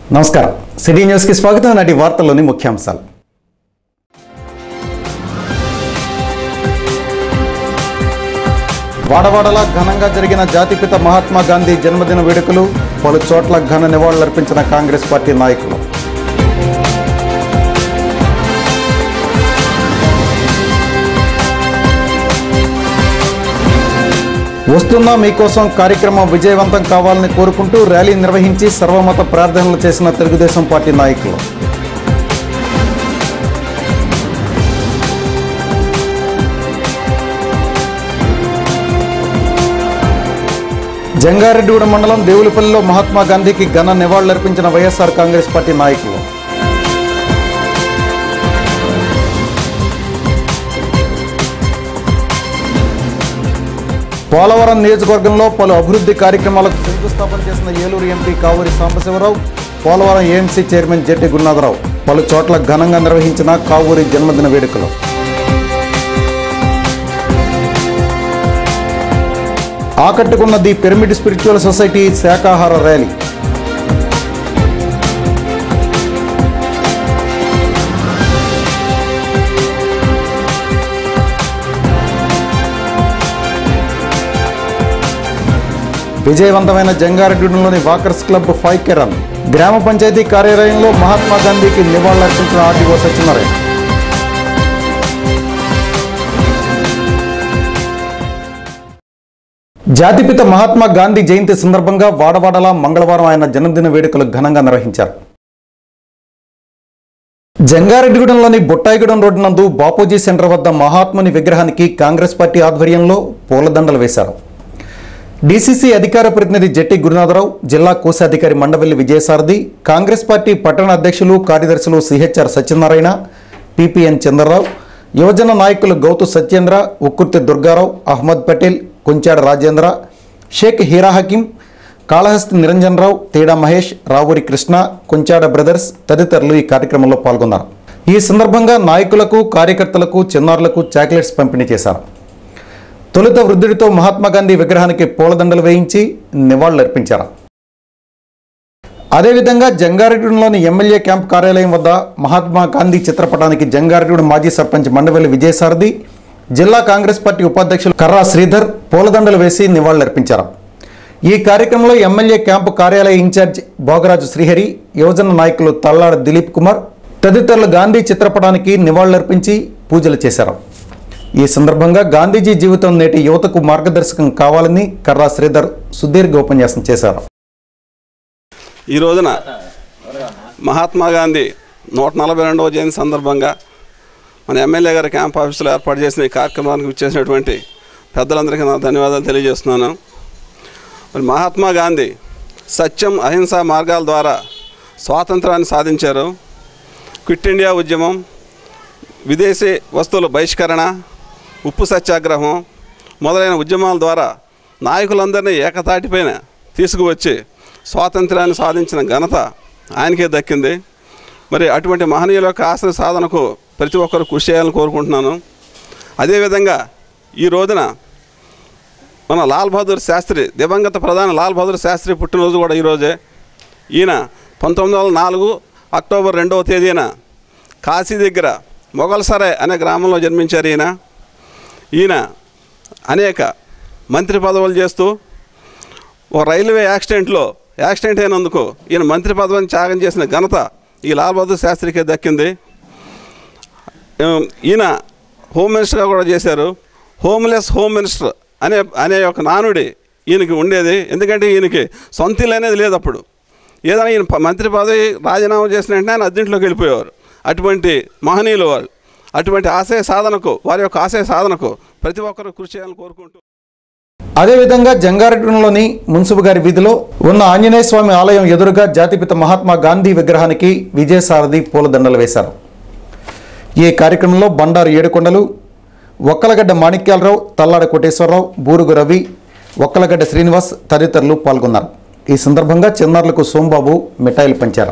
నమస్కారం సిటీ న్యూస్కి స్వాగతం నాటి వార్తల్లోని ముఖ్యాంశాలు వాడవాడలా ఘనంగా జరిగిన జాతిపిత మహాత్మా గాంధీ జన్మదిన వేడుకలు పలు చోట్ల ఘన నివాళులర్పించిన కాంగ్రెస్ పార్టీ నాయకులు వస్తున్నా మీకోసం కార్యక్రమం విజయవంతం కావాలని కోరుకుంటూ ర్యాలీ నిర్వహించి సర్వమత ప్రార్థనలు చేసిన తెలుగుదేశం పార్టీ నాయకులు జంగారెడ్డిగూడ మండలం దేవులపల్లిలో మహాత్మా గాంధీకి ఘన నివాళులర్పించిన వైఎస్ఆర్ కాంగ్రెస్ పార్టీ నాయకులు పోలవరం నియోజకవర్గంలో పలు అభివృద్ధి కార్యక్రమాలకు శంకుస్థాపన చేసిన Eluru MP Kavuri Sambasivarao Polavaram AMC chairman Jetti Gurunatharao పలు చోట్ల ఘనంగా నిర్వహించిన కావూరి జన్మదిన వేడుకలు ఆకట్టుకున్న ది పిరమిడ్ స్పిరిచువల్ సొసైటీ శాకాహార ర్యాలీ విజయవంతమైన జంగారెడ్డిలోని వాకర్స్ క్లబ్ ఫైవ్ కెరన్ గ్రామ పంచాయతీ కార్యాలయంలో మహాత్మా గాంధీకి నివాళులర్పించిన ఆర్టీఓ సత్యనారాయణ జాతిపిత మహాత్మా గాంధీ జయంతి సందర్భంగా వాడవాడలా మంగళవారం ఆయన జన్మదిన వేడుకలు ఘనంగా నిర్వహించారు జంగారెడ్డిగూడెంలోని బొట్టాయిగూడెం రోడ్డు నందు బాపూజీ సెంటర్ వద్ద మహాత్ముని విగ్రహానికి కాంగ్రెస్ పార్టీ ఆధ్వర్యంలో పూలదండలు వేశారు డీసీసీ అధికార ప్రతినిధి జట్టి గురునాథరావు జిల్లా కోశాధికారి మండవల్లి విజయసారథి కాంగ్రెస్ పార్టీ పట్టణ అధ్యక్షులు కార్యదర్శులు సిహెచ్ఆర్ సత్యనారాయణ పిపిఎన్ చంద్రరావు యువజన నాయకులు గౌతు సత్యేంద్ర ఉక్కుర్తి దుర్గారావు అహ్మద్ పటేల్ కొంచాడ రాజేంద్ర షేక్ హీరా హకీం కాళహస్తి నిరంజనరావు తేడా మహేష్ రావూరి కృష్ణ కొంచాడ బ్రదర్స్ తదితరులు ఈ కార్యక్రమంలో పాల్గొన్నారు ఈ సందర్భంగా నాయకులకు కార్యకర్తలకు చిన్నారులకు చాక్లెట్స్ పంపిణీ చేశారు తొలుత వృద్ధుడితో మహాత్మా గాంధీ విగ్రహానికి పూలదండలు వేయించి నివాళులర్పించారు అదేవిధంగా జంగారెడ్డిలోని ఎమ్మెల్యే క్యాంప్ కార్యాలయం వద్ద మహాత్మా గాంధీ చిత్రపటానికి జంగారెడ్డి మాజీ సర్పంచ్ మండవల్లి విజయసారథి జిల్లా కాంగ్రెస్ పార్టీ ఉపాధ్యక్షులు కర్రా శ్రీధర్ పూలదండలు వేసి నివాళులర్పించారు ఈ కార్యక్రమంలో ఎమ్మెల్యే క్యాంపు కార్యాలయ ఇన్ఛార్జ్ భోగరాజు శ్రీహరి యువజన నాయకులు తల్లాడ దిలీప్ కుమార్ తదితరులు గాంధీ చిత్రపటానికి నివాళులర్పించి పూజలు చేశారు ఈ సందర్భంగా గాంధీజీ జీవితం నేటి యువతకు మార్గదర్శకం కావాలని కర్రా శ్రీధర్ సుదీర్ఘ ఉపన్యాసం చేశారు ఈ రోజున మహాత్మా గాంధీ నూట నలభై రెండవ జయంతి సందర్భంగా మన ఎమ్మెల్యే గారి క్యాంప్ ఆఫీసులో ఏర్పాటు చేసిన ఈ కార్యక్రమానికి ఇచ్చేసినటువంటి పెద్దలందరికీ నా ధన్యవాదాలు తెలియజేస్తున్నాను మరి మహాత్మా గాంధీ సత్యం అహింసా మార్గాల ద్వారా స్వాతంత్రాన్ని సాధించారు క్విట్ ఇండియా ఉద్యమం విదేశీ వస్తువుల బహిష్కరణ ఉప్పు సత్యాగ్రహం మొదలైన ఉద్యమాల ద్వారా నాయకులందరినీ ఏకతాటిపైన తీసుకువచ్చి స్వాతంత్రాన్ని సాధించిన ఘనత ఆయనకే దక్కింది మరి అటువంటి మహనీయుల యొక్క ఆశల సాధనకు ప్రతి ఒక్కరు కృషి చేయాలని కోరుకుంటున్నాను అదేవిధంగా ఈ రోజున మన లాల్ బహదూర్ శాస్త్రి దివంగత ప్రధాని లాల్ బహదూర్ శాస్త్రి పుట్టినరోజు కూడా ఈరోజే ఈయన పంతొమ్మిది వందల నాలుగు అక్టోబర్ రెండవ తేదీన కాశీ దగ్గర మొగల్సరాయ్ అనే గ్రామంలో జన్మించారు ఈయన ఈయన అనేక మంత్రి పదవులు చేస్తూ ఓ రైల్వే యాక్సిడెంట్లో యాక్సిడెంట్ అయినందుకు ఈయన మంత్రి పదవిని త్యాగం చేసిన ఘనత ఈ లాల్ బహదూర్ శాస్త్రికే దక్కింది ఏం, ఈయన హోమ్ మినిస్టర్గా కూడా చేశారు హోమ్లెస్ హోమ్ మినిస్టర్ అనే అనే ఒక నానుడి ఈయనకి ఉండేది ఎందుకంటే ఈయనకి సొంత ఇల్లు అనేది లేదు అప్పుడు ఏదైనా ఈయన ప- మంత్రి పదవి రాజీనామా చేసిన వెంటనే ఆయన అద్దెంట్లోకి వెళ్ళిపోయేవారు అటువంటి మహనీయులు వారు అటువంటి ఆశయ సాధనకు వారి యొక్క ఆశయ సాధనకు ప్రతి ఒక్కరూ కృషి చేయాలని కోరుకుంటూ అదేవిధంగా జంగారెడ్డిలోని మున్సిపు గారి వీధిలో ఉన్న ఆంజనేయ స్వామి ఆలయం ఎదురుగా జాతిపిత మహాత్మా గాంధీ విగ్రహానికి విజయసారథి పూలదండలు వేశారు ఈ కార్యక్రమంలో బండారు ఏడుకొండలు ఒక్కలగడ్డ మాణిక్యాలరావు తల్లాడ కోటేశ్వరరావు బూరుగు రవి ఒక్కలగడ్డ శ్రీనివాస్ తదితరులు పాల్గొన్నారు ఈ సందర్భంగా చిన్నారులకు సోంబాబు మిఠాయిలు పంచారు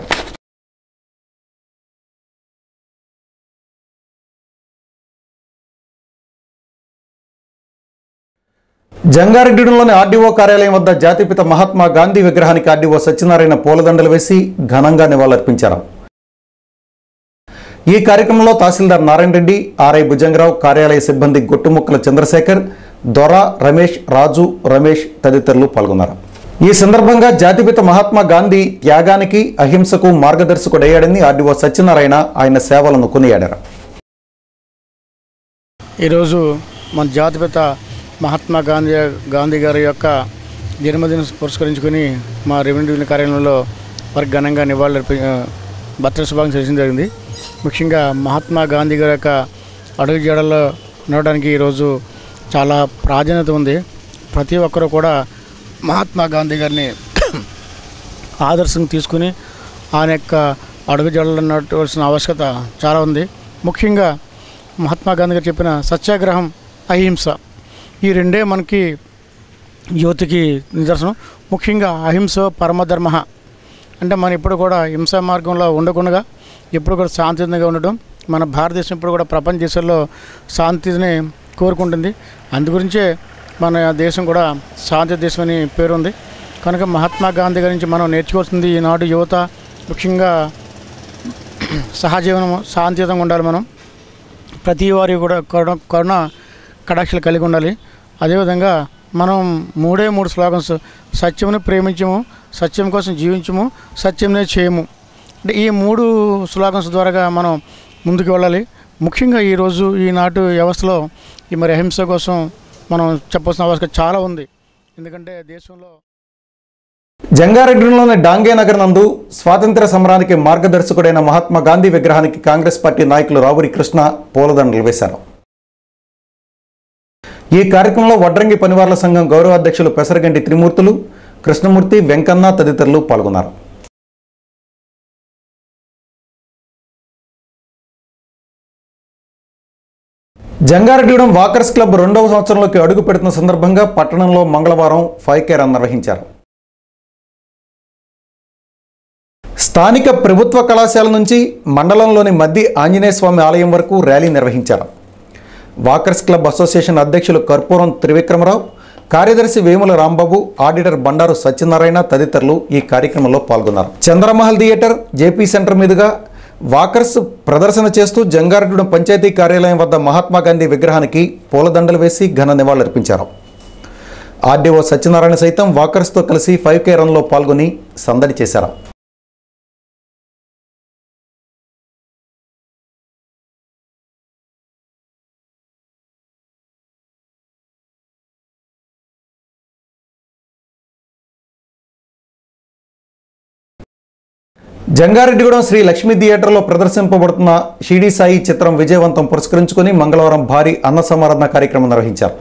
జంగారెడ్డిలోని ఆర్డీఓ కార్యాలయం వద్ద జాతిపిత మహాత్మా గాంధీ విగ్రహానికి ఆర్డీఓ సత్యనారాయణ పూలదండలు వేసి ఘనంగా నివాళులర్పించారు ఈ కార్యక్రమంలో తహసీల్దార్ నారాయణ రెడ్డి ఆర్ఐ భుజంగరావు కార్యాలయ సిబ్బంది గొట్టుముక్కల చంద్రశేఖర్ దొర రమేష్ రాజు రమేష్ తదితరులు పాల్గొన్నారు ఈ సందర్భంగా జాతిపిత మహాత్మా గాంధీ త్యాగానికి అహింసకు మార్గదర్శకుడయ్యాడని ఆర్డీఓ సత్యనారాయణ ఆయన సేవలను కొనియాడారు ఈరోజు మన జాతిపిత మహాత్మా గాంధీ గాంధీ గారి యొక్క జన్మదినం పురస్కరించుకొని మా రెవెన్యూ డివిజన్ కార్యాలయంలో వారికి ఘనంగా నివాళులు భర్తల శుభాకాంక్షలు చేయడం జరిగింది ముఖ్యంగా మహాత్మా గాంధీ గారి యొక్క అడుగు జాడల్లో నడవడానికి ఈరోజు చాలా ప్రాధాన్యత ఉంది ప్రతి ఒక్కరూ కూడా మహాత్మా గాంధీ గారిని ఆదర్శం తీసుకుని ఆయన యొక్క అడుగు జాడల్లో నడవలసిన ఆవశ్యకత చాలా ఉంది ముఖ్యంగా మహాత్మా గాంధీ గారు చెప్పిన సత్యాగ్రహం అహింస ఈ రెండే మనకి యువతికి నిదర్శనం ముఖ్యంగా అహింస పరమధర్మ అంటే మనం ఇప్పుడు కూడా హింసా మార్గంలో ఉండకుండా ఎప్పుడు కూడా శాంతియుతంగా ఉండడం మన భారతదేశం ఇప్పుడు కూడా ప్రపంచ దేశాల్లో శాంతిని కోరుకుంటుంది అందుగురించే మన దేశం కూడా శాంతి దేశం అని పేరుంది కనుక మహాత్మా గాంధీ గారి నుంచి మనం నేర్చుకోవాల్సింది ఈనాడు యువత ముఖ్యంగా సహజీవనం శాంతియుతంగా ఉండాలి మనం ప్రతి వారి కూడా కరుణ కరుణ కటాక్షలు కలిగి ఉండాలి అదేవిధంగా మనం మూడే మూడు స్లోగన్స్ సత్యమును ప్రేమించము సత్యం కోసం జీవించము సత్యంనే చేయము అంటే ఈ మూడు స్లోగన్స్ ద్వారా మనం ముందుకు వెళ్ళాలి ముఖ్యంగా ఈరోజు ఈనాటి వ్యవస్థలో ఈ మరి అహింస కోసం మనం చెప్పాల్సిన ఆవశ్యకత చాలా ఉంది ఎందుకంటే దేశంలో జంగారెడ్డిలోని డాంగే నగర్ నందు స్వాతంత్ర సమరానికి మార్గదర్శకుడైన మహాత్మా గాంధీ విగ్రహానికి కాంగ్రెస్ పార్టీ నాయకులు రావురి కృష్ణ పూలదండలు వేశారు ఈ కార్యక్రమంలో వడ్రంగి పనివార్ల సంఘం గౌరవ అధ్యక్షులు పెసరగంటి త్రిమూర్తులు కృష్ణమూర్తి వెంకన్న తదితరులు పాల్గొన్నారు జంగారెడ్డిగూడెం వాకర్స్ క్లబ్ రెండవ సంవత్సరంలోకి అడుగు పెడుతున్న సందర్భంగా పట్టణంలో మంగళవారం ఫైవ్ కే రన్ నిర్వహించారు స్థానిక ప్రభుత్వ కళాశాల నుంచి మండలంలోని మద్ది ఆంజనేయ స్వామి ఆలయం వరకు ర్యాలీ నిర్వహించారు వాకర్స్ క్లబ్ అసోసియేషన్ అధ్యక్షులు కర్పూరం త్రివిక్రమరావు కార్యదర్శి వేముల రాంబాబు ఆడిటర్ బండారు సత్యనారాయణ తదితరులు ఈ కార్యక్రమంలో పాల్గొన్నారు చంద్రమహల్ థియేటర్ జేపీ సెంటర్ మీదుగా వాకర్స్ ప్రదర్శన చేస్తూ జంగారెడ్డిగూడెం పంచాయతీ కార్యాలయం వద్ద మహాత్మా గాంధీ విగ్రహానికి పూలదండలు వేసి ఘన నివాళులర్పించారు ఆర్డీఓ సత్యనారాయణ సైతం వాకర్స్తో కలిసి ఫైవ్ కే రన్లో పాల్గొని సందడి చేశారు జంగారెడ్డిగూడెం శ్రీ లక్ష్మీ థియేటర్లో ప్రదర్శింపబడుతున్న షిడీ సాయి చిత్రం విజయవంతం పురస్కరించుకుని మంగళవారం భారీ అన్న సమారాధన కార్యక్రమం నిర్వహించారు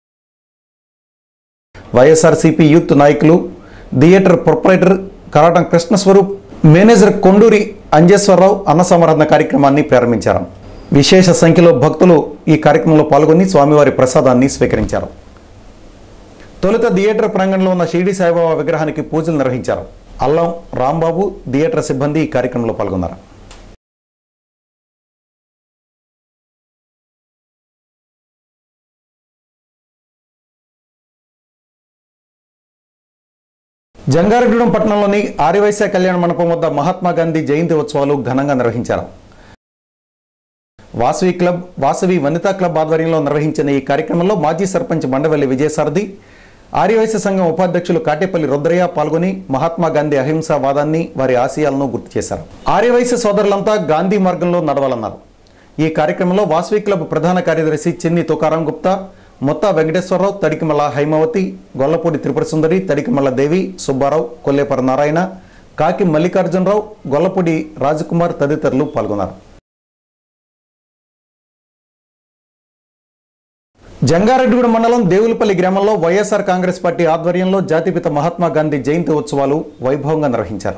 వైఎస్ఆర్సీపీ యూత్ నాయకులు theatre proprietor Karatam Krishnaswaroop manager Konduri Anjeswararao అన్న సమారాధన కార్యక్రమాన్ని ప్రారంభించారు విశేష సంఖ్యలో భక్తులు ఈ కార్యక్రమంలో పాల్గొని స్వామివారి ప్రసాదాన్ని స్వీకరించారు తొలుత థియేటర్ ప్రాంగణంలో ఉన్న షిరిడి సాయిబాబా విగ్రహానికి పూజలు నిర్వహించారు అల్లం రాంబాబు థియేటర్ సిబ్బంది ఈ కార్యక్రమంలో పాల్గొన్నారు జంగారెడ్డిగూడెం పట్టణంలోని ఆర్యవైశ్య కళ్యాణ మండపం వద్ద మహాత్మా గాంధీ జయంతి ఉత్సవాలు ఘనంగా నిర్వహించారు వాసవి క్లబ్ వాసవి వనితా క్లబ్ ఆధ్వర్యంలో నిర్వహించిన ఈ కార్యక్రమంలో మాజీ సర్పంచ్ మండవల్లి విజయసారథి ఆర్యవైశ్య సంఘం ఉపాధ్యక్షులు కాటేపల్లి రుద్రయ్య పాల్గొని మహాత్మా గాంధీ అహింసా వాదాన్ని వారి ఆశయాలను గుర్తు చేశారు ఆర్యవైశ్య సోదరులంతా గాంధీ మార్గంలో నడవాలన్నారు ఈ కార్యక్రమంలో వాసవి క్లబ్ ప్రధాన కార్యదర్శి చిన్ని తుకారాం గుప్తా మొత్తా వెంకటేశ్వరరావు తడికిమల్ల హైమావతి గొల్లపూడి త్రిపుర సుందరి తడికిమల్ల దేవి సుబ్బారావు కొల్లేపర నారాయణ కాకి మల్లికార్జునరావు గొల్లపూడి రాజకుమార్ తదితరులు పాల్గొన్నారు జంగారెడ్డిగూడెం మండలం దేవులపల్లి గ్రామంలో వైఎస్ఆర్ కాంగ్రెస్ పార్టీ ఆధ్వర్యంలో జాతిపిత మహాత్మా గాంధీ జయంతి ఉత్సవాలు వైభవంగా నిర్వహించారు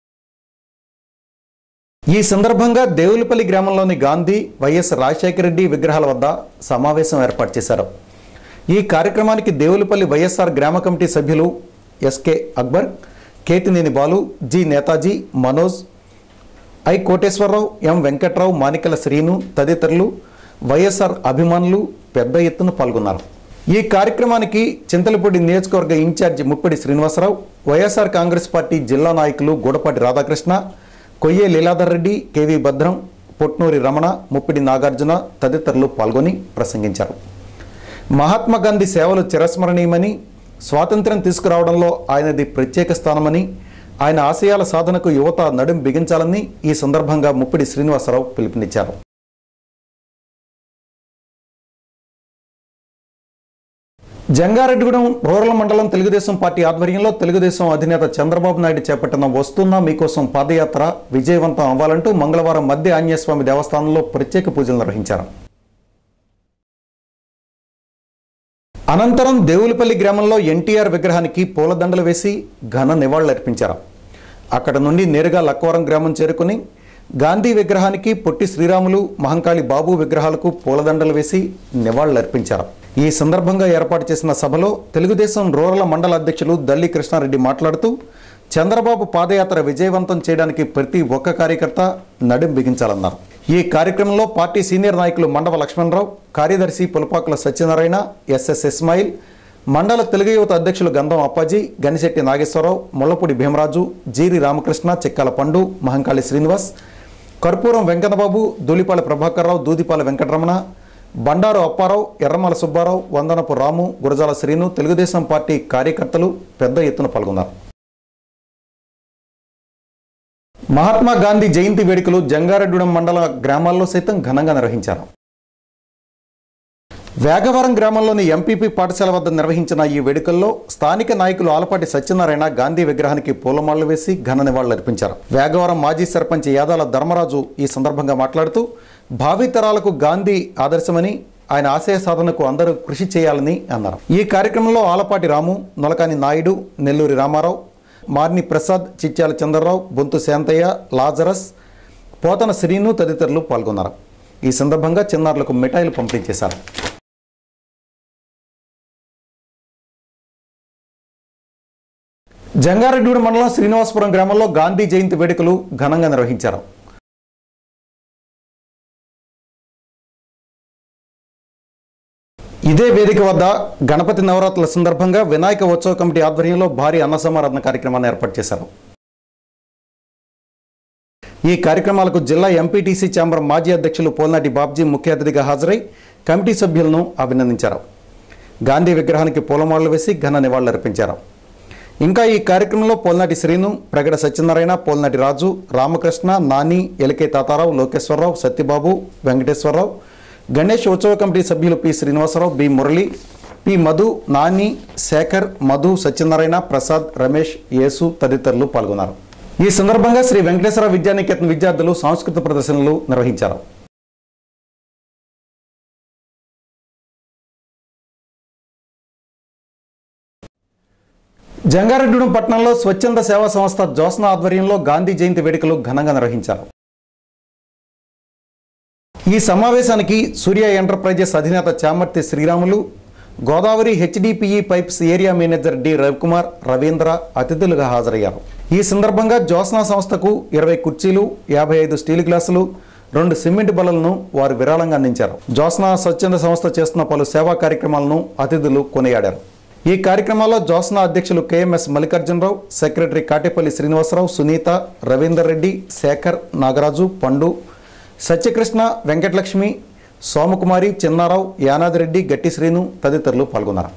ఈ సందర్భంగా దేవులపల్లి గ్రామంలోని గాంధీ వైఎస్ రాజశేఖర రెడ్డి విగ్రహాల వద్ద సమావేశం ఏర్పాటు చేశారు ఈ కార్యక్రమానికి దేవులపల్లి వైఎస్ఆర్ గ్రామ కమిటీ సభ్యులు SK Akbar Ketineni Balu G Netaji Manoj I Koteswararao M Venkatrao Manikala Srinu తదితరులు వైఎస్ఆర్ అభిమానులు పెద్ద ఎత్తున పాల్గొన్నారు ఈ కార్యక్రమానికి చింతలపూడి నియోజకవర్గ incharge Muppidi Srinivasarao YSR Congress party జిల్లా నాయకులు గూడపాటి రాధాకృష్ణ కొయ్యే లీలాధర్ రెడ్డి కేవీ భద్రం పొట్నూరి రమణ ముప్పిడి నాగార్జున తదితరులు పాల్గొని ప్రసంగించారు మహాత్మా గాంధీ సేవలు చిరస్మరణీయమని స్వాతంత్ర్యం తీసుకురావడంలో ఆయనది ప్రత్యేక స్థానమని ఆయన ఆశయాల సాధనకు యువత నడుం బిగించాలని ఈ సందర్భంగా ముప్పిడి శ్రీనివాసరావు పిలుపునిచ్చారు జంగారెడ్డిగూడెం రూరల్ మండలం తెలుగుదేశం పార్టీ ఆధ్వర్యంలో తెలుగుదేశం అధినేత చంద్రబాబు నాయుడు చేపట్టిన వస్తున్న మీకోసం పాదయాత్ర విజయవంతం అవ్వాలంటూ మంగళవారం మధ్య ఆంజనేయస్వామి దేవస్థానంలో ప్రత్యేక పూజలు నిర్వహించారు అనంతరం దేవులపల్లి గ్రామంలో ఎన్టీఆర్ విగ్రహానికి పూలదండలు వేసి ఘన నివాళులర్పించారు అక్కడ నుండి నేరుగా లక్కవరం గ్రామం చేరుకుని గాంధీ విగ్రహానికి పొట్టి శ్రీరాములు మహంకాళి బాబు విగ్రహాలకు పూలదండలు వేసి నివాళులర్పించారు ఈ సందర్భంగా ఏర్పాటు చేసిన సభలో తెలుగుదేశం రూరల్ మండల అధ్యక్షులు దల్లి కృష్ణారెడ్డి మాట్లాడుతూ చంద్రబాబు పాదయాత్ర విజయవంతం చేయడానికి ప్రతి ఒక్క కార్యకర్త నడుం బిగించాలన్నారు ఈ కార్యక్రమంలో పార్టీ సీనియర్ నాయకులు మండవ లక్ష్మణరావు కార్యదర్శి పులపాకుల సత్యనారాయణ ఎస్ఎస్ ఇస్మాయిల్ మండల తెలుగు యువత అధ్యక్షులు గంధం అప్పాజీ గనిశెట్టి నాగేశ్వరరావు ముల్లపూడి భీమరాజు జీరి రామకృష్ణ చెక్కాల పండు మహంకాళి శ్రీనివాస్ కర్పూరం వెంకన్నబాబు దూలిపాల ప్రభాకర్రావు దూదిపాల వెంకటరమణ బండారు అప్పారావు ఎర్రమల సుబ్బారావు వందనపు రాము గురజాల శ్రీను తెలుగుదేశం పార్టీ కార్యకర్తలు పెద్ద ఎత్తున పాల్గొన్నారు మహాత్మా గాంధీ జయంతి వేడుకలు జంగారెడ్డిగూడెం మండల గ్రామాల్లో సైతం ఘనంగా నిర్వహించారు వేగవరం గ్రామంలోని ఎంపీపీ పాఠశాల వద్ద నిర్వహించిన ఈ వేడుకల్లో స్థానిక నాయకులు ఆలపాటి సత్యనారాయణ గాంధీ విగ్రహానికి పూలమాలలు వేసి ఘన నివాళులర్పించారు వేగవరం మాజీ సర్పంచ్ యాదాల ధర్మరాజు ఈ సందర్భంగా మాట్లాడుతూ భావితరాలకు గాంధీ ఆదర్శమని ఆయన ఆశయ సాధనకు అందరూ కృషి చేయాలని అన్నారు ఈ కార్యక్రమంలో ఆలపాటి రాము నొలకాని నాయుడు నెల్లూరి రామారావు మార్ని ప్రసాద్ చిట్యాల చంద్రరావు బొంతు శాంతయ్య లాజరస్ పోతన శ్రీను తదితరులు పాల్గొన్నారు ఈ సందర్భంగా చిన్నారులకు మిఠాయిలు పంపిణీ చేశారు జంగారెడ్డిగూడెం మండలం శ్రీనివాసపురం గ్రామంలో గాంధీ జయంతి వేడుకలు ఘనంగా నిర్వహించారు ఇదే వేదిక వద్ద గణపతి నవరాత్రుల సందర్భంగా వినాయక ఉత్సవ కమిటీ ఆధ్వర్యంలో భారీ అన్న సమారాధన కార్యక్రమాన్ని ఏర్పాటు చేశారు ఈ కార్యక్రమాలకు జిల్లా ఎంపీటీసీ ఛాంబర్ మాజీ అధ్యక్షులు పోల్నాటి బాబ్జీ ముఖ్య అతిథిగా హాజరై కమిటీ సభ్యులను అభినందించారు గాంధీ విగ్రహానికి పూలమాలలు వేసి ఘన నివాళులర్పించారు ఇంకా ఈ కార్యక్రమంలో పోల్నాటి శ్రీను ప్రగడ సత్యనారాయణ పోల్నాటి రాజు రామకృష్ణ నాని ఎలికే తాతారావు లోకేశ్వరరావు సత్యబాబు వెంకటేశ్వరరావు గణేష్ ఉత్సవ కమిటీ సభ్యులు P Srinivasarao B Murali P Madhu Nani Sekhar Madhu Satyanarayana Prasad Ramesh Yesu తదితరులు పాల్గొన్నారు ఈ సందర్భంగా శ్రీ వెంకటేశ్వర విద్యానికేతన్ విద్యార్థులు సాంస్కృతిక ప్రదర్శనలు నిర్వహించారు జంగారెడ్డిగూడెం పట్టణంలో స్వచ్ఛంద సేవా సంస్థ జోస్నా ఆధ్వర్యంలో గాంధీ జయంతి వేడుకలు ఘనంగా నిర్వహించారు ఈ సమావేశానికి సూర్య ఎంటర్ప్రైజెస్ అధినేత Chamarthi Sriramulu Godavari HDPE pipes area manager D Ravikumar Ravindra అతిథులుగా హాజరయ్యారు ఈ సందర్భంగా జోస్నా సంస్థకు ఇరవై కుర్చీలు యాభై ఐదు స్టీల్ గ్లాసులు రెండు సిమెంట్ బలలను వారు విరాళంగా అందించారు జోస్నా స్వచ్ఛంద సంస్థ చేస్తున్న పలు సేవా కార్యక్రమాలను అతిథులు కొనియాడారు ఈ కార్యక్రమాల్లో జోస్నా అధ్యక్షులు కెఎంఎస్ మల్లికార్జునరావు సెక్రటరీ కాటేపల్లి శ్రీనివాసరావు సునీత రవీందర్ రెడ్డి శేఖర్ నాగరాజు పండు సత్యకృష్ణ వెంకటలక్ష్మి సోమకుమారి చిన్నారావు యానాదిరెడ్డి గట్టి శ్రీను తదితరులు పాల్గొన్నారు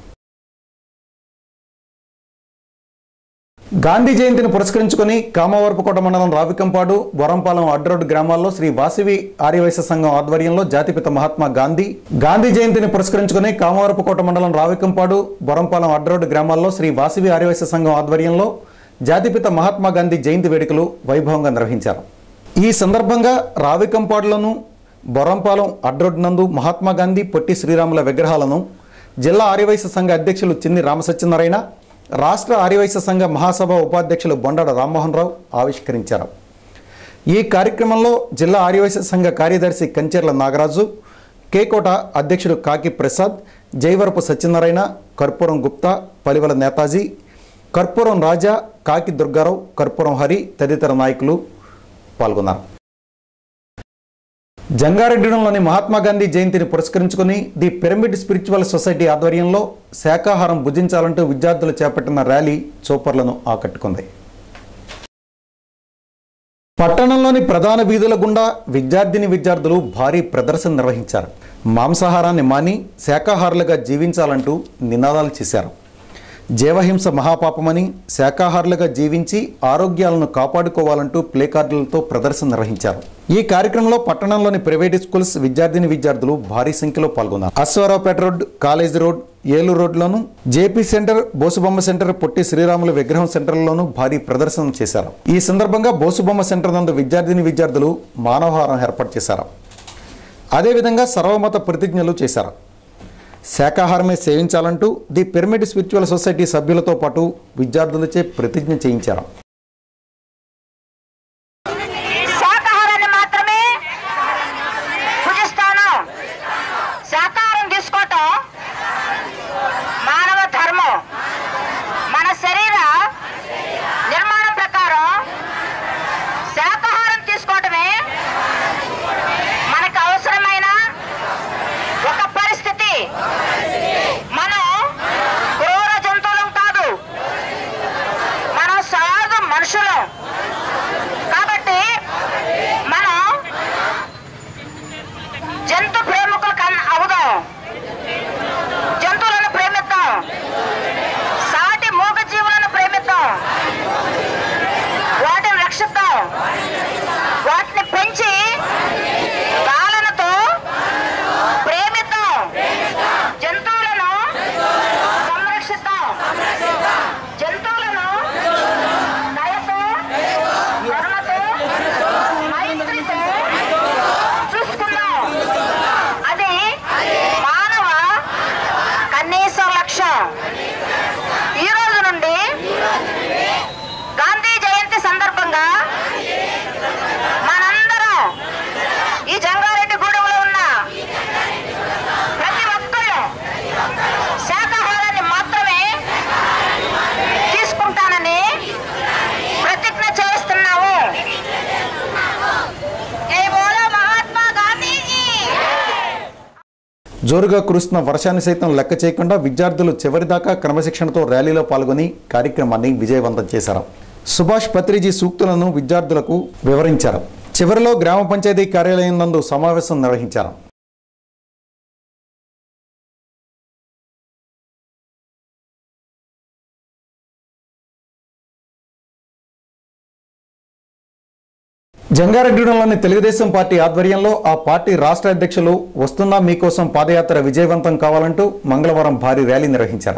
గాంధీ జయంతిని పురస్కరించుకొని కామవరపుకోట మండలం రావికంపాడు వరంపాలెం అడ్రోడ్ గ్రామాల్లో శ్రీ వాసివి ఆర్యవైశ్య సంఘం ఆధ్వర్యంలో జాతిపిత మహాత్మా గాంధీ గాంధీ జయంతిని పురస్కరించుకొని కామవరపుకోట మండలం రావికంపాడు వరంపాలెం అడ్రోడ్ గ్రామాల్లో శ్రీ వాసివి ఆర్యవైశ్య సంఘం ఆధ్వర్యంలో జాతిపిత మహాత్మా గాంధీ జయంతి వేడుకలు వైభవంగా నిర్వహించారు ఈ సందర్భంగా రావికంపాడులోను బొరంపాలెం అడ్రోడ్ నందు మహాత్మా గాంధీ పొట్టి శ్రీరాముల విగ్రహాలను జిల్లా ఆర్యవైశ్య సంఘ అధ్యక్షులు చిన్ని రామసత్యనారాయణ రాష్ట్ర ఆర్యవైశ్య సంఘ మహాసభ ఉపాధ్యక్షులు బొండాడ రామ్మోహన్ రావు ఆవిష్కరించారు ఈ కార్యక్రమంలో జిల్లా ఆర్యవైశ్య సంఘ కార్యదర్శి కంచెర్ల నాగరాజు కేకోట అధ్యక్షుడు కాకి ప్రసాద్ జైవరపు సత్యనారాయణ కర్పూరం గుప్తా పలివల నేతాజీ కర్పూరం రాజా కాకి దుర్గారావు కర్పూరం హరి తదితర నాయకులు పాల్గొన్నారు జంగారెడ్డిలోని మహాత్మా గాంధీ జయంతిని పురస్కరించుకుని ది పిరమిడ్ స్పిరిచువల్ సొసైటీ ఆధ్వర్యంలో శాకాహారం భుజించాలంటూ విద్యార్థులు చేపట్టిన ర్యాలీ చూపర్లను ఆకట్టుకుంది పట్టణంలోని ప్రధాన వీధుల గుండా విద్యార్థిని విద్యార్థులు భారీ ప్రదర్శన నిర్వహించారు మాంసాహారాన్ని మాని శాకాహారులుగా జీవించాలంటూ నినాదాలు చేశారు జీవహింస మహాపాపమని శాకాహారులుగా జీవించి ఆరోగ్యాలను కాపాడుకోవాలంటూ ప్లే కార్డులతో ప్రదర్శన నిర్వహించారు ఈ కార్యక్రమంలో పట్టణంలోని ప్రైవేట్ స్కూల్స్ విద్యార్థిని విద్యార్థులు భారీ సంఖ్యలో పాల్గొన్నారు Aswaraopeta road college road Eluru రోడ్లోను JP centre Bosubomma centre Potti Sriramulu విగ్రహం సెంటర్లోనూ భారీ ప్రదర్శన చేశారు ఈ సందర్భంగా బోసుబొమ్మ సెంటర్ నందు విద్యార్థిని విద్యార్థులు మానవహారం ఏర్పాటు చేశారు అదేవిధంగా సర్వమత ప్రతిజ్ఞలు చేశారు శాకాహారమే సేవించాలంటూ ది పిరమిడ్ స్పిరిచువల్ సొసైటీ సభ్యులతో పాటు విద్యార్థులచే ప్రతిజ్ఞ చేయించారు శాకాహారాన్ని మాత్రమే భుజిస్తాను శాకాహారం తీసుకోవటం మానవ ధర్మం మన శరీర నిర్మాణం ప్రకారం శాకాహారం తీసుకోవటమే మనకు అవసరమైన ఒక పరిస్థితి మనం క్రూర జంతువులం కాదు మనం సాధు మనుషులం కాబట్టి మనం జంతు ప్రేమికులు కన్ అవుదాం జంతువులను ప్రేమిద్దాం సాటి మూగ జీవులను ప్రేమిద్దాం వాటిని రక్షిద్దాం వాటిని పెంచి పాలనతో ప్రేమిద్దాం జంతువులను సంరక్షిద్దాం జంతువులను దయతో కరుణతో మైత్రితో చూసుకుందాం అది మానవ కనీస లక్ష్యం ఈ రోజు నుండి గాంధీ జయంతి సందర్భంగా మనందరం ఈ జంగారెడ్డి గూడెంలో ఉన్న ప్రతి ఒక్కళ్ళు శాకాహారాన్ని మాత్రమే తీసుకుంటానని ప్రతిజ్ఞ చేస్తున్నాము జై బోలో మహాత్మా గాంధీజీ జోరుగా కురుస్తున్న వర్షాన్ని సైతం లెక్క చేయకుండా విద్యార్థులు చివరిదాకా క్రమశిక్షణతో ర్యాలీలో పాల్గొని కార్యక్రమాన్ని విజయవంతం చేశారు సుభాష్ పత్రిజీ సూక్తులను విద్యార్థులకు వివరించారు చివరిలో గ్రామ పంచాయతీ కార్యాలయం నందు సమావేశం నిర్వహించారు జంగారెడ్డిలోని తెలుగుదేశం పార్టీ ఆధ్వర్యంలో ఆ పార్టీ రాష్ట్ర అధ్యక్షులు వస్తున్నా మీకోసం పాదయాత్ర విజయవంతం కావాలంటూ మంగళవారం భారీ ర్యాలీ నిర్వహించారు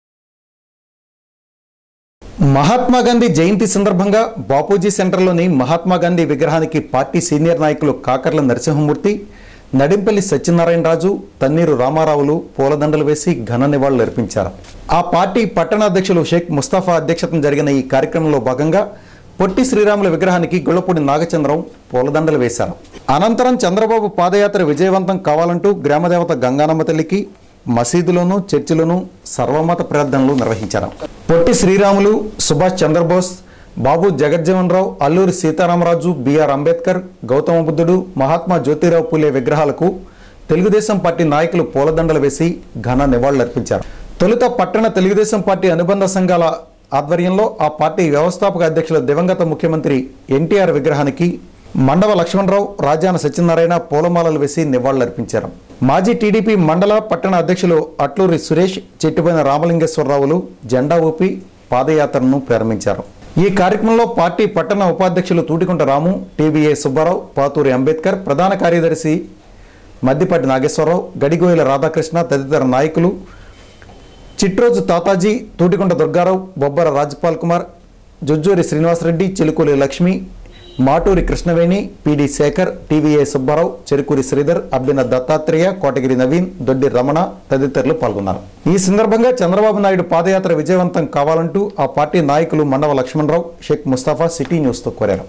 మహాత్మా గాంధీ జయంతి సందర్భంగా బాపూజీ సెంటర్లోని మహాత్మా గాంధీ విగ్రహానికి పార్టీ సీనియర్ నాయకులు కాకర్ల నరసింహమూర్తి నడింపల్లి సత్యనారాయణ రాజు తన్నీరు రామారావులు పూలదండలు వేసి ఘన నివాళులు అర్పించారు ఆ పార్టీ పట్టణ అధ్యక్షులు షేక్ ముస్తాఫా అధ్యక్షతన జరిగిన ఈ కార్యక్రమంలో భాగంగా పొట్టి శ్రీరాముల విగ్రహానికి గొల్లపూడి నాగచంద్రం పూలదండలు వేశారు అనంతరం చంద్రబాబు పాదయాత్ర విజయవంతం కావాలంటూ గ్రామదేవత గంగానమ్మ తల్లికి మసీదులోను చర్చిలోను సర్వమత ప్రార్థనలు నిర్వహించారు పొట్టి శ్రీరాములు సుభాష్ చంద్రబోస్ బాబు జగజ్జీవన్ రావు అల్లూరి సీతారామరాజు బిఆర్ అంబేద్కర్ గౌతమ బుద్ధుడు మహాత్మా జ్యోతిరావు పూలే విగ్రహాలకు తెలుగుదేశం పార్టీ నాయకులు పూలదండలు వేసి ఘన నివాళులర్పించారు తొలుత పట్టణ తెలుగుదేశం పార్టీ అనుబంధ సంఘాల ఆధ్వర్యంలో ఆ పార్టీ వ్యవస్థాపక అధ్యక్షులు దివంగత ముఖ్యమంత్రి ఎన్టీఆర్ విగ్రహానికి మండవ లక్ష్మణరావు రాజాన సత్యనారాయణ పూలమాలలు వేసి నివాళులర్పించారు మాజీ టీడీపీ మండల పట్టణ అధ్యక్షులు అట్లూరి సురేష్ చెట్టుపైన రామలింగేశ్వరరావులు జెండా ఊపి పాదయాత్రను ప్రారంభించారు ఈ కార్యక్రమంలో పార్టీ పట్టణ ఉపాధ్యక్షులు తూటికుంట రాము టీవీఏ సుబ్బారావు పాతూరి అంబేద్కర్ ప్రధాన కార్యదర్శి మద్దిపాటి నాగేశ్వరరావు గడిగోయల రాధాకృష్ణ తదితర నాయకులు చిట్రోజు తాతాజీ తూటికొండ దుర్గారావు బొబ్బర రాజ్పాల్ కుమార్ జుజ్జూరి శ్రీనివాసరెడ్డి చిలుకూరి లక్ష్మి మాటూరి కృష్ణవేణి పిడి శేఖర్ టీవీఏ సుబ్బారావు చెరుకూరి శ్రీధర్ అబ్బిన దత్తాత్రేయ కోటగిరి నవీన్ దొడ్డి రమణ తదితరులు పాల్గొన్నారు ఈ సందర్భంగా చంద్రబాబు నాయుడు పాదయాత్ర విజయవంతం కావాలంటూ ఆ పార్టీ నాయకులు మండవ లక్ష్మణరావు షేక్ ముస్తాఫా సిటీ న్యూస్తో కోరారు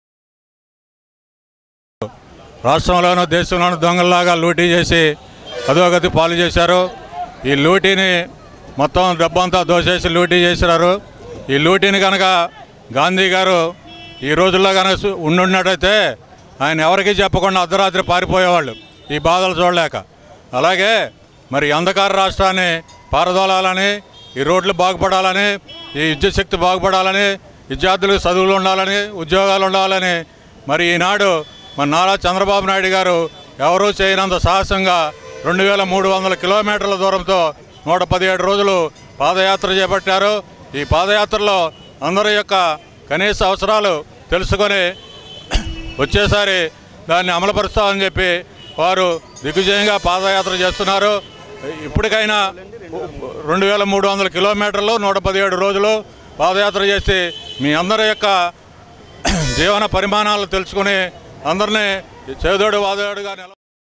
రాష్ట్రంలోనూ దేశంలోనూ దొంగల్లాగా లూటీ చేసి అధోగతి పాలు చేశారు ఈ లూటీని మొత్తం డబ్బంతా దోసేసి లూటీ చేసినారు ఈ లూటీని కనుక గాంధీ గారు ఈ రోజుల్లో కనుక సు- ఉండున్నట్టయితే ఆయన ఎవరికీ చెప్పకుండా అర్ధరాత్రి పారిపోయేవాళ్ళు ఈ బాధలు చూడలేక అలాగే మరి అంధకార రాష్ట్రాన్ని పారదోలాలని ఈ రోడ్లు బాగుపడాలని ఈ విద్యుత్ శక్తి బాగుపడాలని విద్యార్థులకు చదువులు ఉండాలని ఉద్యోగాలు ఉండాలని మరి ఈనాడు మన నారా చంద్రబాబు నాయుడు గారు ఎవరూ చేయనంత సాహసంగా రెండు వేల మూడు వందల కిలోమీటర్ల దూరంతో నూట పదిహేడు రోజులు పాదయాత్ర చేపట్టారు ఈ పాదయాత్రలో అందరి యొక్క కనీస అవసరాలు తెలుసుకొని వచ్చేసారి దాన్ని అమలుపరుస్తామని చెప్పి వారు దిగ్విజయంగా పాదయాత్ర చేస్తున్నారు ఇప్పటికైనా రెండు వేల మూడు వందల కిలోమీటర్లు నూట పదిహేడు రోజులు పాదయాత్ర చేసి మీ అందరి యొక్క జీవన పరిమాణాలు తెలుసుకుని అందరినీ చేదోడు వాదోడుగా నిల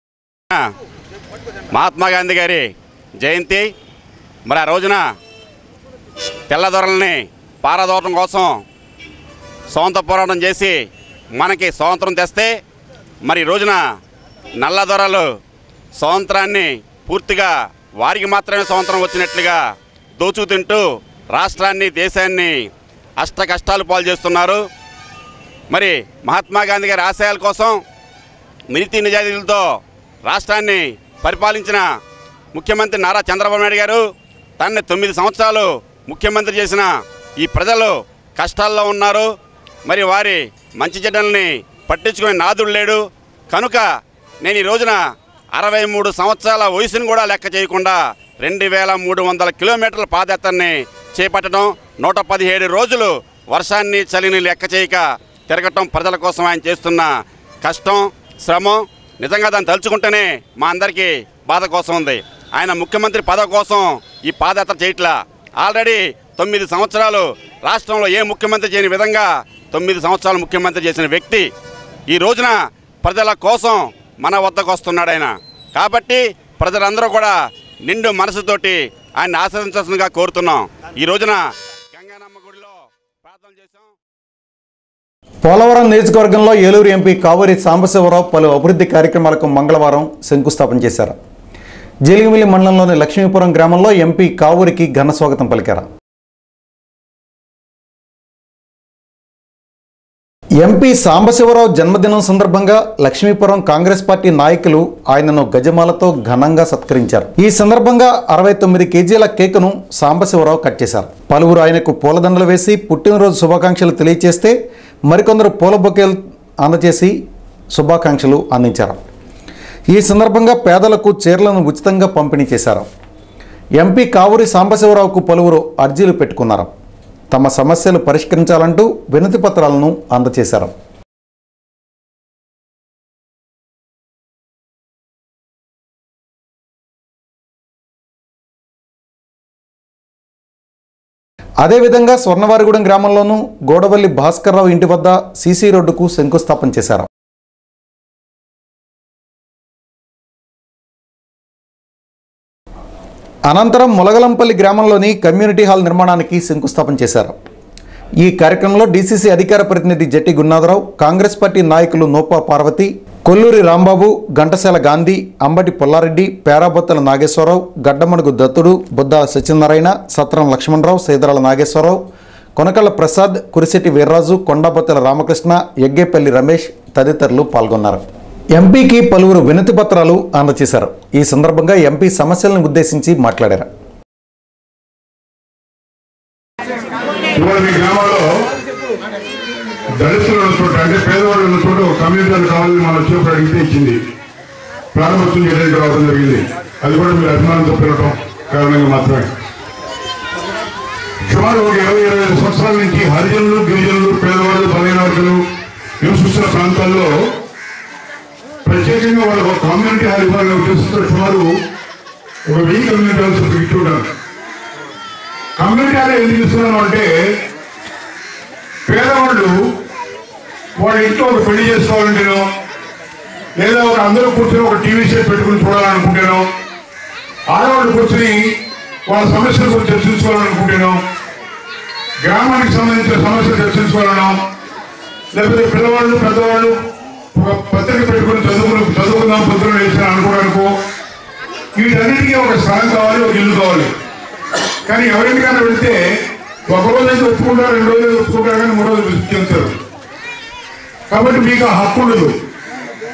మహాత్మా గాంధీ గారి జయంతి మరి ఆ రోజున తెల్లదొరల్ని పారదోటం కోసం స్వాతంత్ర పోరాటం చేసి మనకి స్వాతంత్రం తెస్తే మరి ఈ రోజున నల్లదొరలు స్వాతంత్రాన్ని పూర్తిగా వారికి మాత్రమే స్వాతంత్రం వచ్చినట్లుగా దోచుకు తింటూ రాష్ట్రాన్ని దేశాన్ని అష్ట కష్టాలు పాలు చేస్తున్నారు మరి మహాత్మా గాంధీ గారి ఆశయాల కోసం మిలితి నిజాయితీలతో రాష్ట్రాన్ని పరిపాలించిన ముఖ్యమంత్రి నారా చంద్రబాబు నాయుడు గారు తనని తొమ్మిది సంవత్సరాలు ముఖ్యమంత్రి చేసిన ఈ ప్రజలు కష్టాల్లో ఉన్నారు మరి వారి మంచి చెడ్డల్ని పట్టించుకునే నాదుడు లేడు కనుక నేను ఈ రోజున అరవై మూడు సంవత్సరాల వయసును కూడా లెక్క చేయకుండా రెండు వేల మూడు వందల కిలోమీటర్ల పాదయాత్రని చేపట్టడం నూట పదిహేడు రోజులు వర్షాన్ని చలిని లెక్క చేయక తిరగటం ప్రజల కోసం ఆయన చేస్తున్న కష్టం శ్రమం నిజంగా దాన్ని తలుచుకుంటేనే మా అందరికీ బాధ కోసం ఉంది ఆయన ముఖ్యమంత్రి పదవి కోసం ఈ పాదయాత్ర చేయట్లా ఆల్రెడీ తొమ్మిది సంవత్సరాలు రాష్ట్రంలో ఏ ముఖ్యమంత్రి చేయని విధంగా తొమ్మిది సంవత్సరాలు ముఖ్యమంత్రి చేసిన వ్యక్తి ఈ రోజున ప్రజల కోసం మన వద్దకు వస్తున్నాడు ఆయన కాబట్టి ప్రజలందరూ కూడా నిండు మనసుతోటి ఆయన ఆశ్రయించాల్సిందిగా కోరుతున్నాం ఈ రోజున గంగానమ్మ గుడిలో ప్రార్థన చేశాం పోలవరం నియోజకవర్గంలో ఏలూరు ఎంపీ కావూరి సాంబశివరావు పలు అభివృద్ధి కార్యక్రమాలకు మంగళవారం శంకుస్థాపన చేశారు జీలిగిమిల్లి మండలంలోని లక్ష్మీపురం గ్రామంలో ఎంపీ కావూరికి ఘన స్వాగతం పలికారు ఎంపీ సాంబశివరావు జన్మదినం సందర్భంగా లక్ష్మీపురం కాంగ్రెస్ పార్టీ నాయకులు ఆయనను గజమాలతో ఘనంగా సత్కరించారు ఈ సందర్భంగా అరవై తొమ్మిది కేజీల కేకును సాంబశివరావు కట్ చేశారు పలువురు ఆయనకు పూలదండలు వేసి పుట్టినరోజు శుభాకాంక్షలు తెలియజేస్తే మరికొందరు పూల బొకేలు అందజేసి శుభాకాంక్షలు అందించారు ఈ సందర్భంగా పేదలకు చీరలను ఉచితంగా పంపిణీ చేశారు ఎంపీ కావూరి సాంబశివరావుకు పలువురు అర్జీలు పెట్టుకున్నారు తమ సమస్యలు పరిష్కరించాలంటూ వినతి పత్రాలను అందజేశారు అదేవిధంగా స్వర్ణవారిగూడెం గ్రామంలోనూ గోడవల్లి భాస్కర్రావు ఇంటి వద్ద సీసీ రోడ్డుకు శంకుస్థాపన చేశారు అనంతరం ములగలంపల్లి గ్రామంలోని కమ్యూనిటీ హాల్ నిర్మాణానికి శంకుస్థాపన చేశారు ఈ కార్యక్రమంలో డీసీసీ అధికార ప్రతినిధి జట్టి గురునాథరావు కాంగ్రెస్ పార్టీ నాయకులు నోపా పార్వతి కొల్లూరి రాంబాబు ఘంటసాల గాంధీ అంబటి పుల్లారెడ్డి పేరాబొత్తల నాగేశ్వరరావు గడ్డమడుగు దత్తుడు బుద్ధ సత్యనారాయణ సత్రం లక్ష్మణరావు సేదరాల నాగేశ్వరరావు కొనకళ్ళ ప్రసాద్ కురిశెట్టి వీర్రాజు కొండాబొత్తల రామకృష్ణ యగ్గేపల్లి రమేష్ తదితరులు పాల్గొన్నారు ఎంపీకి పలువురు వినతి పత్రాలు అందజేశారు ఈ సందర్భంగా ఎంపీ సమస్యలను ఉద్దేశించి మాట్లాడారు ఇవాళ మీ గ్రామాల్లో దళితులు ఉన్న చోట అంటే పేదవాళ్ళు ఉన్న చోట ఒక కమ్యూనిటీ కావాలని మనం వచ్చినప్పుడు అడిగితే ఇచ్చింది ప్రారంభోత్సవం చేయడానికి రావడం జరిగింది అది కూడా మీరు అభిమానంతో పిలవటం కారణంగా మాత్రమే సుమారు ఒక ఇరవై ఇరవై ఐదు సంవత్సరాల నుంచి హరిజనులు గిరిజనులు పేదవాళ్ళు బలైన వర్గాలు నివసిస్తున్న ప్రాంతాల్లో ప్రత్యేకంగా వాళ్ళకు ఒక కమ్యూనిటీ హాల్ ఇవ్వాలనే ఉద్దేశంతో సుమారు ఒక వెయ్యి కమ్యూనిటీ హాల్స్ ఇచ్చుంటారు కమ్యూనిటీ హాల్ ఎందుకు ఇస్తున్నాను అంటే పేదవాళ్ళు వాళ్ళ ఇంట్లో ఒక పెళ్లి చేసుకోవాలంటేనో లేదా ఒక అందరూ కూర్చొని ఒక టీవీ సెట్ పెట్టుకుని చూడాలనుకుంటేనో ఆడవాళ్ళు కూర్చొని వాళ్ళ సమస్యల గురించి చర్చించుకోవాలనుకుంటేనో గ్రామానికి సంబంధించిన సమస్యలు చర్చించుకోవాలనో లేకపోతే పిల్లవాళ్ళు పెద్దవాళ్ళు ఒక పత్రిక పెట్టుకుని చదువుకుని చదువుకుందాం పొద్దున వేసిన అనుకోవడానికో వీటన్నిటికీ ఒక స్థలం కావాలి ఒక ఇల్లు కావాలి కానీ ఎవరింటికైనా వెళ్తే ఒక రోజు అయితే ఒప్పుకుంటారు రెండు రోజులు ఒప్పుకుంటారు కానీ మూడు రోజులు విసిగించారు కాబట్టి మీకు ఆ హక్కు ఉండదు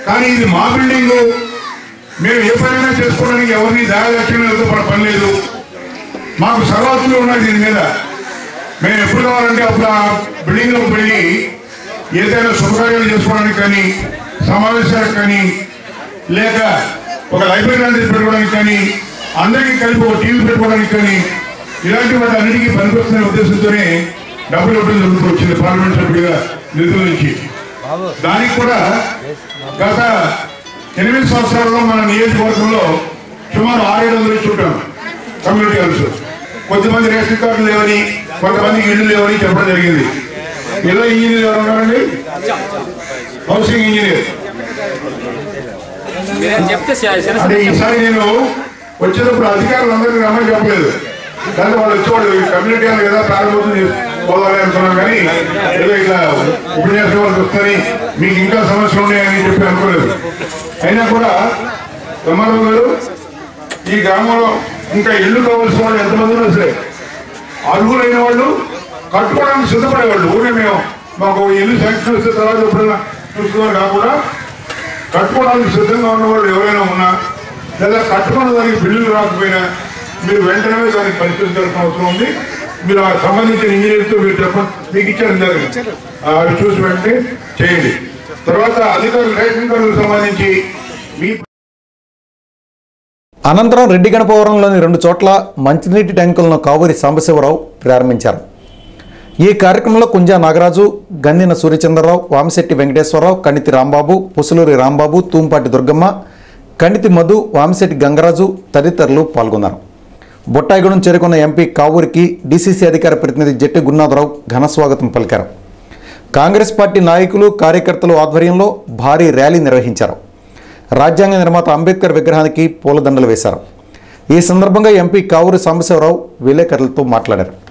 కానీ ఇది మా బిల్డింగ్ మేము ఏ పనైనా చేసుకోవడానికి ఎవరిని దాయదక్షిణలతో మన పని లేదు మాకు సర్వత్తులు ఉన్నాయి దీని మీద మేము ఎప్పుడు కావాలంటే అప్పుడు ఆ బిల్డింగ్లోకి వెళ్ళి ఏదైనా శుభకార్యాలు చేసుకోవడానికి కానీ సమావేశాలకు కానీ లేక ఒక లైబ్రరీ అనేది పెట్టుకోవడానికి కానీ అందరికీ కలిపి ఒక టీవీ పెట్టుకోవడానికి కానీ ఇలాంటి వాటి అన్నిటికీ పనికొస్తున్న ఉద్దేశంతోనే డబ్బులు ఇవ్వడం జరుగుతూ వచ్చింది పార్లమెంట్ సభ్యుడిగా నిధుల నుంచి దానికి కూడా గత ఎనిమిది సంవత్సరాల్లో మన నియోజకవర్గంలో సుమారు ఆరేడు వందలు ఇచ్చి ఉంటాం కమ్యూనిటీ హాల్స్ కొంతమంది రేషన్ కార్డులు లేవని కొంతమందికి ఇల్లు లేవని చెప్పడం జరిగింది ఇలా ఇంజనీర్ ఎవరు ఉన్నారండి హౌసింగ్ ఇంజనీర్ అంటే ఈసారి నేను వచ్చేటప్పుడు అధికారులు అందరికీ రమ్మని చెప్పలేదు కానీ వాళ్ళు వచ్చేవాళ్ళు ఈ కమ్యూనిటీ హాల్ కదా ప్రారంభోత్సవం చేసి పోవాలి అనుకున్నాం కానీ ఏదో ఇట్లా ఉపన్యాసం వాళ్ళకి వస్తారని మీకు ఇంకా సమస్యలు ఉన్నాయని చెప్పి అనుకోలేదు అయినా కూడా బ్రహ్మారావు గారు ఈ గ్రామంలో ఇంకా ఇల్లు కావాల్సిన వాళ్ళు ఎంతమంది ఉన్నా సరే అర్హులైన వాళ్ళు కట్టుకోవడానికి సిద్ధపడేవాళ్ళు ఊరే మేము మాకు ఇల్లు శాంక్షన్ వస్తే తర్వాత ఎప్పుడైనా చూసుకోవాలి కాకుండా కట్టుకోవడానికి సిద్ధంగా ఉన్న వాళ్ళు ఎవరైనా ఉన్నా లేదా కట్టుకున్న దానికి బిల్లులు రాకపోయినా మీరు వెంటనే దానికి పరిష్కరించాల్సిన అవసరం ఉంది మీరు ఆ సంబంధించిన ఇంజనీర్తో మీరు చెప్పండి మీకు ఇచ్చారు ఇందాక ఆ, అవి చూసి వెంటనే చేయండి తర్వాత అధికారులు రేషన్ కార్డులకు సంబంధించి మీ అనంతరం రెడ్డి గణపవరంలోని రెండు చోట్ల మంచినీటి ట్యాంకులను కావూరి సాంబశివరావు ప్రారంభించారు ఈ కార్యక్రమంలో కుంజా నాగరాజు గందిన సూర్యచంద్రరావు వామిశెట్టి వెంకటేశ్వరరావు కణితి రాంబాబు పుసులూరి రాంబాబు తూంపాటి దుర్గమ్మ కణితి మధు వామిశెట్టి గంగరాజు తదితరులు పాల్గొన్నారు బొట్టాయిగూడెం చేరుకున్న ఎంపీ కావూరికి డీసీసీ అధికార ప్రతినిధి జట్టి గురునాథరావు ఘన స్వాగతం పలికారు కాంగ్రెస్ పార్టీ నాయకులు కార్యకర్తలు ఆధ్వర్యంలో భారీ ర్యాలీ నిర్వహించారు రాజ్యాంగ నిర్మాత అంబేద్కర్ విగ్రహానికి పూలదండలు వేశారు ఈ సందర్భంగా ఎంపీ కావూరి సాంబశివరావు విలేకరులతో మాట్లాడారు